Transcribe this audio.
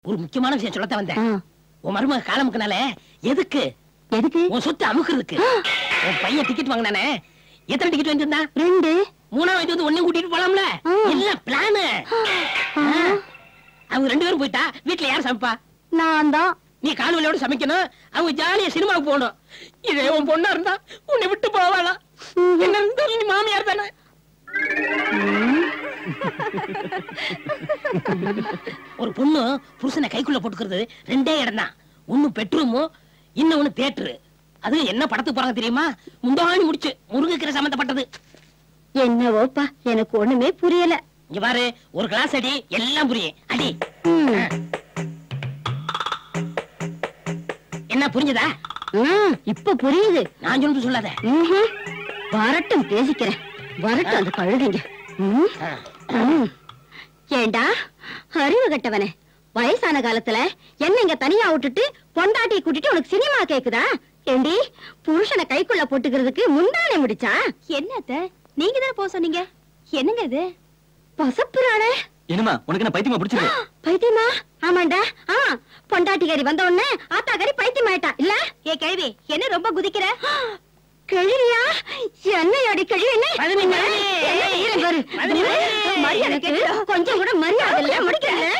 ஒரு முக்கியமான விஷயம் சொல்லத்தான் வந்தேன் ஆ, உன் மருமக காலமுக்குனால எதுக்கு எதுக்கு உன் சொத்து அமுக்குறதுக்கு உன் பையன் டிக்கெட் வாங்கினானே எத்தனை டிக்கெட் வாங்கியிருந்தா ரெண்டு மூணாவது வந்து ஒன்னையும் கூட்டிட்டு போலாம்ல ஆ. எல்லாம் பிளானு ஆ, அவங்க ரெண்டு பேரும் போயிட்டா வீட்டுல யார் சமைப்பா நான் தான் நீ கால்வலியோட சமைக்கணும் அவங்க ஜாலியா சினிமாவுக்கு போகணும் இதே உன் பொண்ணா இருந்தா உன்னை விட்டு போவாளா என்ன இருந்தாலும் நீ மாமியார் தானே ஒரு பொண்ணு புருஷனை கைக்குள்ள போட்டுக்கிறது ரெண்டே இடம் தான் ஒண்ணு பெட்ரூமு இன்னொன்னு தியேட்டரு அது என்ன படத்துக்கு போறாங்க தெரியுமா முந்தாணி முடிச்சு முருங்கைக்கீரை சம்பந்தப்பட்டது என்னவோப்பா எனக்கு ஒண்ணுமே புரியல இங்க பாரு ஒரு கிளாஸ் அடி எல்லாம் புரியும் அடி ம், என்ன புரிஞ்சதா ம், இப்ப புரியுது நான் சொல்லிட்டு சொல்லாத ம்ஹும். வரட்டும் பேசிக்கிறேன் வரட்டும் அந்த கழுதைங்க ம், ம். ஏண்டா அறிவு கட்டவனே வயசான காலத்துல என்ன இங்க தனியா விட்டுட்டு பொண்டாட்டியை கூட்டிட்டு உனக்கு சினிமா கேக்குதா ஏண்டி புருஷனை கைக்குள்ள போட்டுக்கிறதுக்கு முந்தானே முடிச்சா என்னத்த நீங்க தானே போக சொன்னீங்க என்னங்க இது பசப்புறாளே என்னமா உனக்கு என்ன பைத்தியமா பிடிச்சிருக்கு பைத்தியமா ஆமாண்டா ஆமா பொண்டாட்டிக்காரி வந்த உடனே ஆத்தாக்காரி பைத்தியம் ஆயிட்டா இல்ல ஏ கேள்வி என்ன ரொம்ப குதிக்கிற கிழியா என்னையோட கிழி என்ன மதுமி, மதுமி. என்ன ஈரம் பாரு. மதுமி, மதுமி. மரியாதை கேட்டு கொஞ்சம் கூட மரியாதை இல்ல முடிக்கல